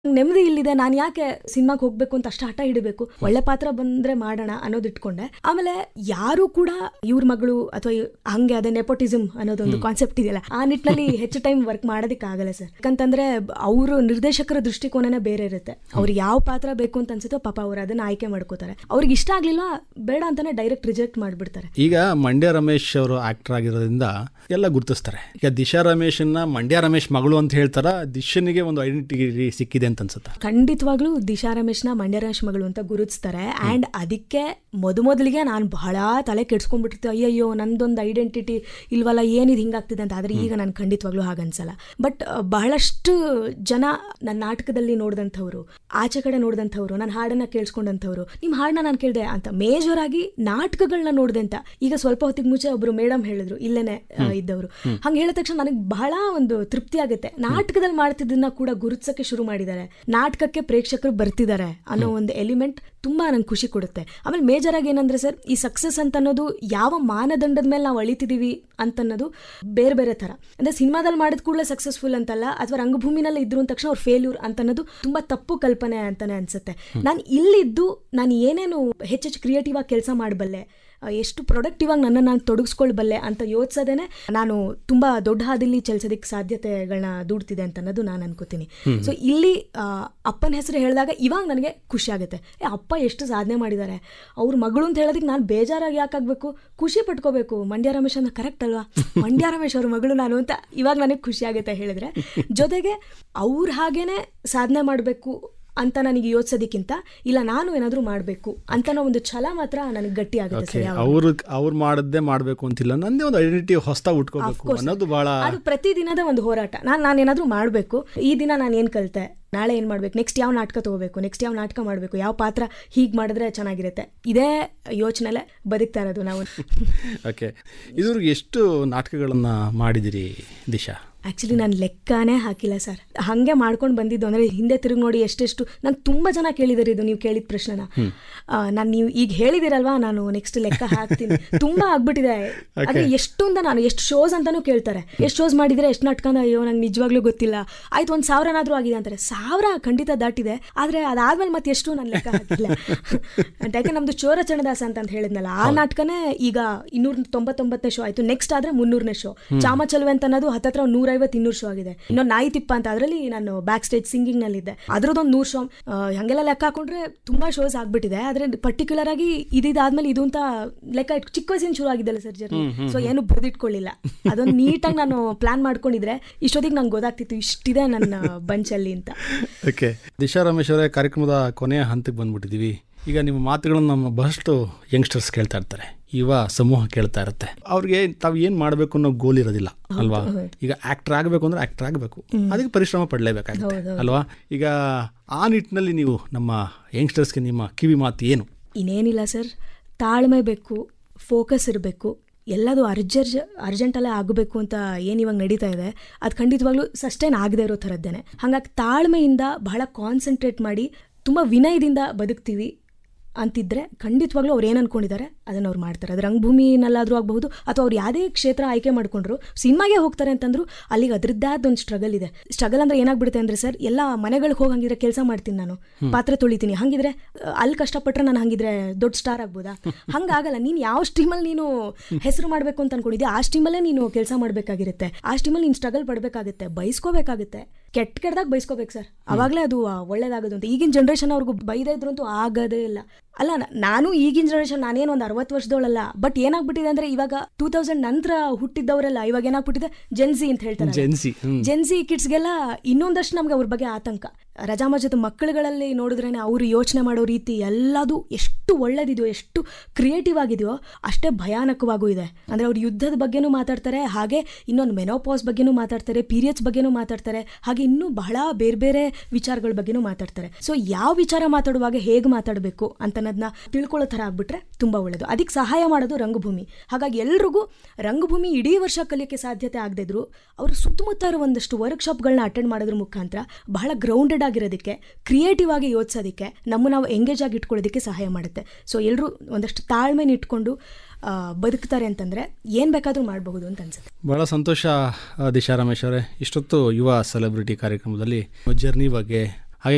ನೆಮ್ಮದಿ ಇಲ್ಲಿದೆ ನಾನು ಯಾಕೆ ಸಿನಿಮಾಗೆ ಹೋಗ್ಬೇಕು ಅಂತ ಅಷ್ಟು ಹಠ ಹಿಡಬೇಕು ಒಳ್ಳೆ ಪಾತ್ರ ಬಂದ್ರೆ ಮಾಡೋಣ ಅನ್ನೋದು ಇಟ್ಕೊಂಡೆ ಆಮೇಲೆ ಯಾರು ಕೂಡ ಇವ್ರ ಮಗಳು ಅಥವಾ ಹಂಗೆ ಅದೇ ನೆಪೋಟಿಸಮ್ ಅನ್ನೋದೊಂದು ಕಾನ್ಸೆಪ್ಟ್ ಇದೆಯಲ್ಲ ಆ ನಿಟ್ಟಿನಲ್ಲಿ ಹೆಚ್ಚು ಟೈಮ್ ವರ್ಕ್ ಮಾಡೋದಕ್ಕೆ ಆಗಲ್ಲ ಸರ್ ಯಾಕಂತಂದ್ರೆ ಅವರು ನಿರ್ದೇಶಕರ ದೃಷ್ಟಿಕೋನನೇ ಬೇರೆ ಇರುತ್ತೆ ಅವ್ರಿಗೆ ಯಾವ ಪಾತ್ರ ಬೇಕು ಅಂತ ಅನ್ಸುತ್ತೋ ಪಾಪ ಅವ್ರು ಅದನ್ನ ಆಯ್ಕೆ ಮಾಡ್ಕೋತಾರೆ ಅವ್ರಿಗೆ ಇಷ್ಟ ಆಗ್ಲಿಲ್ಲ ಬೇಡ ಅಂತಾನೆ ಡೈರೆಕ್ಟ್ ರಿಜೆಕ್ಟ್ ಮಾಡ್ಬಿಡ್ತಾರೆ ಈಗ ಮಂಡ್ಯ ರಮೇಶ್ ಅವರು ಆಕ್ಟರ್ ಆಗಿರೋದ್ರಿಂದ ಎಲ್ಲ ಗುರುತಿಸ್ತಾರೆ ಈಗ ದಿಶಾ ರಮೇಶನ್ನ ಮಂಡ್ಯ ರಮೇಶ್ ಮಗಳು ಅಂತ ಹೇಳ್ತಾರ ದಿಶನಿಗೆ ಒಂದು ಐಡೆಂಟಿಟಿ ಸಿಕ್ಕಿದೆ ಅಂತ ಅನ್ಸುತ್ತಾ ಖಂಡಿತವಾಗ್ಲೂ ದಿಶಾ ರಮೇಶ್ನ ಮಂಡ್ಯ ರಮೇಶ್ ಮಗಳು ಅಂತ ಗುರುತಿಸ್ತಾರೆ ಆ್ಯಂಡ್ ಅದಕ್ಕೆ ಮೊದಮೊದಲಿಗೆ ನಾನು ಬಹಳ ತಲೆ ಕೆಡ್ಸ್ಕೊಂಡ್ಬಿಟ್ಟಿರ್ತೆ ಅಯ್ಯಯ್ಯೋ ನಂದೊಂದು ಐಡೆಂಟಿಟಿ ಇಲ್ವಲ್ಲ ಏನಿದು ಹಿಂಗಾಗ್ತಿದೆ ಅಂತ ಆದರೆ ಈಗ ನಾನು ಖಂಡಿತವಾಗ್ಲೂ ಹಾಗನ್ಸಲ್ಲ ಬಟ್ ಬಹಳಷ್ಟು ಜನ ನನ್ನ ನಾಟಕದಲ್ಲಿ ನೋಡಿದಂಥವ್ರು ಆಚೆ ಕಡೆ ನೋಡಿದಂಥವ್ರು ನನ್ನ ಹಾಡನ್ನ ಕೇಳಿಸ್ಕೊಂಡಂಥವ್ರು ನಿಮ್ಮ ಹಾಡನ್ನ ನಾನು ಕೇಳಿದೆ ಅಂತ ಮೇಜರ್ ಆಗಿ ನಾಟಕಗಳನ್ನ ನೋಡಿದೆ ಅಂತ ಈಗ ಸ್ವಲ್ಪ ಹೊತ್ತಿಗೆ ಮುಂಚೆ ಒಬ್ರು ಮೇಡಮ್ ಹೇಳಿದ್ರು ಇಲ್ಲೇನೆ ಆ, ಇದ್ದವರು ಹಂಗೆ ಹೇಳಿದ ತಕ್ಷಣ ನನಗೆ ಬಹಳ ಒಂದು ತೃಪ್ತಿ ಆಗುತ್ತೆ ನಾಟಕದಲ್ಲಿ ಮಾಡ್ತಿದ್ದನ್ನ ಕೂಡ ಗುರುತಿಸಕ್ಕೆ ಶುರು ಮಾಡಿದ್ದಾರೆ ನಾಟಕಕ್ಕೆ ಪ್ರೇಕ್ಷಕರು ಬರ್ತಿದ್ದಾರೆ ಅನ್ನೋ ಒಂದು ಎಲಿಮೆಂಟ್ ತುಂಬಾ ನಂಗೆ ಖುಷಿ ಕೊಡುತ್ತೆ ಆಮೇಲೆ ಮೇಜರ್ ಆಗಿ ಏನಂದ್ರೆ ಸರ್ ಈ ಸಕ್ಸಸ್ ಅಂತ ಅನ್ನೋದು ಯಾವ ಮಾನದಂಡದ ಮೇಲೆ ನಾವು ಅಳಿತಿದೀವಿ ಅಂತನ್ನೋದು ಬೇರೆ ಬೇರೆ ತರ ಅಂದ್ರೆ ಸಿನಿಮಾದಲ್ಲಿ ಮಾಡಿದ ಕೂಡಲೇ ಸಕ್ಸಸ್ಫುಲ್ ಅಂತಲ್ಲ ಅಥವಾ ರಂಗಭೂಮಿನಲ್ಲಿ ಇದ್ರು ಅಂದ ತಕ್ಷಣ ಅವ್ರು ಫೇಲ್ಯೂರ್ ಅಂತ ಅನ್ನೋದು ತುಂಬಾ ತಪ್ಪು ಕಲ್ಪನೆ ಅಂತಾನೆ ಅನ್ಸುತ್ತೆ ನಾನು ಇಲ್ಲಿದ್ದು ನಾನು ಏನೇನು ಹೆಚ್ಚೆಚ್ಚು ಕ್ರಿಯೇಟಿವ್ ಆಗಿ ಕೆಲಸ ಮಾಡಬಲ್ಲೆ ಆ, ಎಷ್ಟು ಪ್ರೊಡಕ್ಟಿವ್ ಆಗಿ ನನ್ನನ್ನು ನಾನು ತೊಡಗಿಸ್ಕೊಳ್ಬಲ್ಲೆ ಅಂತ ಯೋಚಿಸೋದೇನೆ ನಾನು ತುಂಬ ದೊಡ್ಡ ಹಾದಿಲಿ ಚಲಿಸೋದಕ್ಕೆ ಸಾಧ್ಯತೆಗಳನ್ನ ದುಡ್ತಿದೆ ಅಂತ ಅನ್ನೋದು ನಾನು ಅನ್ಕೋತೀನಿ ಸೊ ಇಲ್ಲಿ ಆ, ಅಪ್ಪನ ಹೆಸರು ಹೇಳಿದಾಗ ಇವಾಗ ನನಗೆ ಖುಷಿ ಆಗುತ್ತೆ ಏ ಅಪ್ಪ ಎಷ್ಟು ಸಾಧನೆ ಮಾಡಿದ್ದಾರೆ ಅವ್ರ ಮಗಳು ಅಂತ ಹೇಳೋದಕ್ಕೆ ನಾನು ಬೇಜಾರಾಗಿ ಯಾಕಾಗಬೇಕು ಖುಷಿ ಪಟ್ಕೋಬೇಕು ಮಂಡ್ಯ ರಮೇಶ್ ಅಂತ ಕರೆಕ್ಟ್ ಅಲ್ವಾ ಮಂಡ್ಯ ರಮೇಶ್ ಅವ್ರ ಮಗಳು ನಾನು ಅಂತ ಇವಾಗ ನನಗೆ ಖುಷಿ ಆಗುತ್ತೆ ಹೇಳಿದ್ರೆ ಜೊತೆಗೆ ಅವ್ರ ಹಾಗೇನೆ ಸಾಧನೆ ಮಾಡಬೇಕು ಅಂತ ನನಗೆ ಯೋಚಿಸೋದಕ್ಕಿಂತ ಇಲ್ಲ ನಾನು ಏನಾದರೂ ಮಾಡಬೇಕು ಅಂತ ಒಂದು ಛಲ ಮಾತ್ರ ನನಗೆ ಗಟ್ಟಿ ಆಗುತ್ತೆ ಓಕೆ ಸರ್ ಯಾವಾಗ ಅವ್ರು ಅವ್ರು ಮಾಡದ್ದೇ ಮಾಡಬೇಕು ಅಂತಿಲ್ಲ ನಂದೇ ಒಂದು ಐಡೆಂಟಿಟಿ ಹೊಸದಾಗಿ ಉಟ್ಕೋಬೇಕು ಅನ್ನೋದು ಬಹಳ ಅದು ಪ್ರತಿ ದಿನದ ಒಂದು ಹೋರಾಟ ನಾನು ನಾನೇನಾದ್ರೂ ಮಾಡಬೇಕು ಈ ದಿನ ನಾನು ಏನು ಕಲಿತೆ ನಾಳೆ ಏನು ಮಾಡ್ಬೇಕು ನೆಕ್ಸ್ಟ್ ಯಾವ ನಾಟಕ ತಗೋಬೇಕು ನೆಕ್ಸ್ಟ್ ಯಾವ ನಾಟಕ ಮಾಡಬೇಕು ಯಾವ ಪಾತ್ರ ಹೀಗೆ ಮಾಡಿದ್ರೆ ಚೆನ್ನಾಗಿರುತ್ತೆ ಇದೇ ಯೋಚನೆಲೆ ಬದುಕ್ತಾ ಇರೋದು ನಾವು ಓಕೆ ಇದ್ರಿಗೆ ಎಷ್ಟು ನಾಟಕಗಳನ್ನ ಮಾಡಿದಿರಿ ದಿಶಾ ಆ್ಯಕ್ಚುಲಿ ನಾನು ಲೆಕ್ಕನೇ ಹಾಕಿಲ್ಲ ಸರ್ ಹಾಗೆ ಮಾಡ್ಕೊಂಡು ಬಂದಿದ್ದು ಅಂದರೆ ಹಿಂದೆ ತಿರುಗಿ ನೋಡಿ ಎಷ್ಟೆಷ್ಟು ನಾನು ತುಂಬ ಜನ ಕೇಳಿದಾರೆ ಇದು ನೀವು ಕೇಳಿದ ಪ್ರಶ್ನೆನ ನಾನು ನೀವು ಈಗ ಹೇಳಿದಿರಲ್ವಾ ನಾನು ನೆಕ್ಸ್ಟ್ ಲೆಕ್ಕ ಹಾಕ್ತೀನಿ ತುಂಬ ಆಗ್ಬಿಟ್ಟಿದೆ ಆದರೆ ಎಷ್ಟು ಅಂತ ನಾನು ಎಷ್ಟು ಶೋಸ್ ಅಂತಾನೂ ಕೇಳ್ತಾರೆ ಎಷ್ಟು ಶೋಸ್ ಮಾಡಿದರೆ ಎಷ್ಟು ನಾಟಕ ಅಯ್ಯೋ ನಂಗೆ ನಿಜವಾಗ್ಲೂ ಗೊತ್ತಿಲ್ಲ ಆಯ್ತು ಒಂದು ಸಾವಿರನಾದರೂ ಆಗಿದೆ ಅಂತಾರೆ ಸಾವಿರ ಖಂಡಿತ ದಾಟಿದೆ ಆದರೆ ಅದಾದ್ಮೇಲೆ ಮತ್ತೆ ಎಷ್ಟು ನಾನು ಲೆಕ್ಕ ಹಾಕಿಲ್ಲ ಅಂತ ಯಾಕೆ ನಮ್ಮದು ಚೋರ ಚರಣದಾಸ ಅಂತ ಅಂತ ಹೇಳಿದ್ನಲ್ಲ ಆ ನಾಟಕನೇ ಈಗ ಇನ್ನೂರ ತೊಂಬತ್ತೊಂಬತ್ತನೇ ಶೋ ಆಯ್ತು ನೆಕ್ಸ್ಟ್ ಆದ್ರೆ ಮುನ್ನೂರನೇ ಶೋ ಚಾಮ ಚಲುವೆ ಅಂತ ಅನ್ನೋದು ಹತ್ತತ್ರ ಒಂದು ನೂರೈವತ್ತು ಇನ್ನೂರು ಶೋ ಆಗಿದೆ ಇನ್ನೊಂದು ನಾಯಿ ತಿಪ್ಪ ಅಂತ ಅದರಲ್ಲಿ ನಾನು ಬ್ಯಾಕ್ ಸ್ಟೇಜ್ ಸಿಂಗಿಂಗ್ ನಲ್ಲಿ ಇದ್ದೆ ಅದ್ರದ್ದೊಂದು ನೂರು ಶೋ ಆ, ಹಂಗೆಲ್ಲ ಲೆಕ್ಕ ಹಾಕೊಂಡ್ರೆ ತುಂಬಾ ಶೋಸ್ ಆಗ್ಬಿಟ್ಟಿದೆ ಆದ್ರೆ ಪರ್ಟಿಕ್ಯುಲರ್ ಆಗಿ ಇದಾದ್ಮೇಲೆ ಇದು ಅಂತ ಲೆಕ್ಕ ಇಟ್- ಚಿಕ್ಕ ವಯಸ್ಸಿನ ಶುರು ಆಗಿದ್ದಲ್ಲ ಸರ್ ಜರ್ನಿ ಸೊ ಏನು ಬರೆದಿಟ್ಕೊಳ್ಳಿಲ್ಲ ಅದೊಂದು ನೀಟಾಗಿ ನಾನು ಪ್ಲಾನ್ ಮಾಡ್ಕೊಂಡಿದ್ರೆ ಇಷ್ಟೊತ್ತಿಗೆ ನಂಗೆ ಗೊತ್ತಾಗ್ತಿತ್ತು ಇಷ್ಟಿದೆ ನನ್ನ ಬಂಚಲ್ಲಿ ಅಂತ ಓಕೆ ದಿಶಾ ರಮೇಶ್ ಅವರೇ ಕಾರ್ಯಕ್ರಮದ ಕೊನೆಯ ಹಂತಕ್ಕೆ ಬಂದ್ಬಿಟ್ಟಿದ್ದೀವಿ ಈಗ ನಿಮ್ಮ ಮಾತುಗಳನ್ನು ನಮ್ಮ ಬಹಳಷ್ಟು ಯಂಗ್ಸ್ಟರ್ಸ್ ಕೇಳ್ತಾ ಇರ್ತಾರೆ ಯುವ ಸಮೂಹ ಕೇಳ್ತಾ ಇರುತ್ತೆ ಅವ್ರಿಗೆ ತಾವು ಏನು ಮಾಡಬೇಕು ಅನ್ನೋ ಗೋಲ್ ಇರೋದಿಲ್ಲ ಅಲ್ವಾ ಈಗ ಆಕ್ಟರ್ ಆಗಬೇಕು ಅಂದ್ರೆ ಆಕ್ಟರ್ ಆಗಬೇಕು ಅದಕ್ಕೆ ಪರಿಶ್ರಮ ಪಡಲೇಬೇಕಾಗುತ್ತೆ ಅಲ್ವಾ ಈಗ ಆ ನಿಟ್ಟಿನಲ್ಲಿ ನೀವು ನಮ್ಮ ಯಂಗ್ಸ್ಟರ್ಸ್ಗೆ ನಿಮ್ಮ ಕಿವಿ ಮಾತು ಏನು ಇನ್ನೇನಿಲ್ಲ ಸರ್ ತಾಳ್ಮೆ ಬೇಕು ಫೋಕಸ್ ಇರಬೇಕು ಎಲ್ಲದು ಅರ್ಜರ್ಜ್ ಅರ್ಜೆಂಟಲ್ಲೇ ಆಗಬೇಕು ಅಂತ ಏನು ಇವಾಗ ನಡೀತಾ ಇದೆ ಅದು ಖಂಡಿತವಾಗ್ಲೂ ಸಸ್ಟೈನ್ ಆಗದೆ ಇರೋ ಥರದ್ದೇನೆ ಹಾಗಾಗಿ ತಾಳ್ಮೆಯಿಂದ ಬಹಳ ಕಾನ್ಸಂಟ್ರೇಟ್ ಮಾಡಿ ತುಂಬ ವಿನಯದಿಂದ ಬದುಕ್ತೀವಿ ಅಂತಿದ್ರೆ ಖಂಡಿತವಾಗ್ಲೂ ಅವ್ರು ಏನು ಅನ್ಕೊಂಡಿದ್ದಾರೆ ಅದನ್ನು ಅವ್ರು ಮಾಡ್ತಾರೆ ಅದು ರಂಗಭೂಮಿನಲ್ಲಾದರೂ ಆಗಬಹುದು ಅಥವಾ ಅವ್ರು ಯಾವುದೇ ಕ್ಷೇತ್ರ ಆಯ್ಕೆ ಮಾಡ್ಕೊಂಡ್ರು ಸಿನಿಮಾಗೆ ಹೋಗ್ತಾರೆ ಅಂತಂದ್ರು ಅಲ್ಲಿಗೆ ಅದ್ರದ್ದಾದ ಒಂದು ಸ್ಟ್ರಗಲ್ ಇದೆ ಸ್ಟ್ರಗಲ್ ಅಂದ್ರೆ ಏನಾಗ್ಬಿಡುತ್ತೆ ಅಂದ್ರೆ ಸರ್ ಎಲ್ಲ ಮನೆಗಳಿಗೆ ಹೋಗಿ ಹಂಗಿದ್ರೆ ಕೆಲಸ ಮಾಡ್ತೀನಿ ನಾನು ಪಾತ್ರೆ ತೊಳಿತೀನಿ ಹಂಗಿದ್ರೆ ಅಹ್, ಅಲ್ಲಿ ಕಷ್ಟಪಟ್ರೆ ನಾನು ಹಂಗಿದ್ರೆ ದೊಡ್ಡ ಸ್ಟಾರ್ ಆಗ್ಬೋದಾ ಹಂಗಾಗಲ್ಲ ನೀನು ಯಾವ ಸ್ಟ್ರೀಮಲ್ಲಿ ನೀನು ಹೆಸರು ಮಾಡಬೇಕು ಅಂತ ಅನ್ಕೊಂಡಿದ್ಯಾ ಆ ಸ್ಟ್ರೀಮಲ್ಲೇ ನೀನು ಕೆಲಸ ಮಾಡಬೇಕಾಗಿರುತ್ತೆ ಆ ಸ್ಟ್ರೀಮಲ್ಲಿ ನೀನು ಸ್ಟ್ರಗಲ್ ಪಡಬೇಕಾಗುತ್ತೆ ಬಯಸ್ಕೋಬೇಕಾಗುತ್ತೆ ಕೆಟ್ಟ ಕೆಟ್ಟದಾಗ ಬಯಸ್ಕೋಬೇಕು ಸರ್ ಅವಾಗಲೇ ಅದು ಆ, ಒಳ್ಳೇದಾಗೋದು ಅಂತ ಈಗಿನ ಜನ್ರೇಷನ್ ಅವ್ರಿಗೂ ಬೈದೇ ಇದ್ರು ಅಂತೂ ಆಗೋದೇ ಇಲ್ಲ ಅಲ್ಲ ನ- ನಾನು ಈಗಿನ ಜನ್ರೇಷನ್ ನಾನೇನು ಒಂದು ಅರವತ್ತು ವರ್ಷದವಳಲ್ಲ ಬಟ್ ಏನಾಗ್ಬಿಟ್ಟಿದೆ ಅಂದ್ರೆ ಇವಾಗ ಟೂ ತೌಸಂಡ್ ನಂತರ ಹುಟ್ಟಿದ್ದವರೆಲ್ಲ ಇವಾಗ ಏನಾಗ್ಬಿಟ್ಟಿದೆ ಜೆನ್ಸಿ ಅಂತ ಹೇಳ್ತಾರೆ ಜೆನ್ಸಿ ಹ್ಮ್ ಜೆನ್ಸಿ ಕಿಡ್ಸ್ಗೆಲ್ಲ ಇನ್ನೊಂದಷ್ಟು ನಮ್ಗೆ ಅವ್ರ ಬಗ್ಗೆ ಆತಂಕ ರಜಾಮಜದ ಮಕ್ಕಳುಗಳಲ್ಲಿ ನೋಡಿದ್ರೇನೆ ಅವರು ಯೋಚನೆ ಮಾಡೋ ರೀತಿ ಎಲ್ಲದು ಎಷ್ಟು ಒಳ್ಳೇದಿದೆಯೋ ಎಷ್ಟು ಕ್ರಿಯೇಟಿವ್ ಆಗಿದೆಯೋ ಅಷ್ಟೇ ಭಯಾನಕವಾಗೂ ಇದೆ ಅಂದ್ರೆ ಅವ್ರು ಯುದ್ಧದ ಬಗ್ಗೆನೂ ಮಾತಾಡ್ತಾರೆ ಹಾಗೆ ಇನ್ನೊಂದು ಮೆನೋಪಾಸ್ ಬಗ್ಗೆನೂ ಮಾತಾಡ್ತಾರೆ ಪೀರಿಯಡ್ಸ್ ಬಗ್ಗೆನೂ ಮಾತಾಡ್ತಾರೆ ಹಾಗೆ ಇನ್ನೂ ಬಹಳ ಬೇರೆ ಬೇರೆ ವಿಚಾರಗಳ ಬಗ್ಗೆನೂ ಮಾತಾಡ್ತಾರೆ ಸೊ ಯಾವ ವಿಚಾರ ಮಾತಾಡುವಾಗ ಹೇಗೆ ಮಾತಾಡಬೇಕು ಅಂತ ಅನ್ನೋದನ್ನ ತಿಳ್ಕೊಳ್ಳೋ ಥರ ಆಗ್ಬಿಟ್ರೆ ತುಂಬಾ ಒಳ್ಳೇದು ಅದಕ್ಕೆ ಸಹಾಯ ಮಾಡೋದು ರಂಗಭೂಮಿ ಹಾಗಾಗಿ ಎಲ್ರಿಗೂ ರಂಗಭೂಮಿ ಇಡೀ ವರ್ಷ ಕಲಿಯೋಕ್ಕೆ ಸಾಧ್ಯತೆ ಆಗದೇ ಇದ್ರು ಅವರು ಸುತ್ತಮುತ್ತ ಇರೋ ಒಂದಷ್ಟು ವರ್ಕ್ಶಾಪ್ಗಳನ್ನ ಅಟೆಂಡ್ ಮಾಡೋದ್ರ ಮುಖಾಂತರ ಬಹಳ ಗ್ರೌಂಡೆಡ್ ಆಗಿರೋದಕ್ಕೆ ಕ್ರಿಯೇಟಿವ್ ಆಗಿ ಯೋಚಿಸೋದಕ್ಕೆ ನಮ್ಮ ನಾವು ಎಂಗೇಜ್ ಆಗಿ ಇಟ್ಕೊಳ್ಳೋದಕ್ಕೆ ಸಹಾಯ ಮಾಡುತ್ತೆ ಸೊ ಎಲ್ಲರೂ ಒಂದಷ್ಟು ತಾಳ್ಮೆನ ಇಟ್ಕೊಂಡು ಆ, ಬದುಕ್ತಾರೆ ಅಂತಂದ್ರೆ ಏನ್ ಬೇಕಾದ್ರೂ ಮಾಡಬಹುದು ಅಂತ ಅನ್ಸುತ್ತೆ ಬಹಳ ಸಂತೋಷ ಆ, ದಿಶಾ ರಮೇಶ್ ಅವರೇ ಇಷ್ಟೊತ್ತು ಯುವ ಸೆಲೆಬ್ರಿಟಿ ಕಾರ್ಯಕ್ರಮದಲ್ಲಿ ಜರ್ನಿ ಬಗ್ಗೆ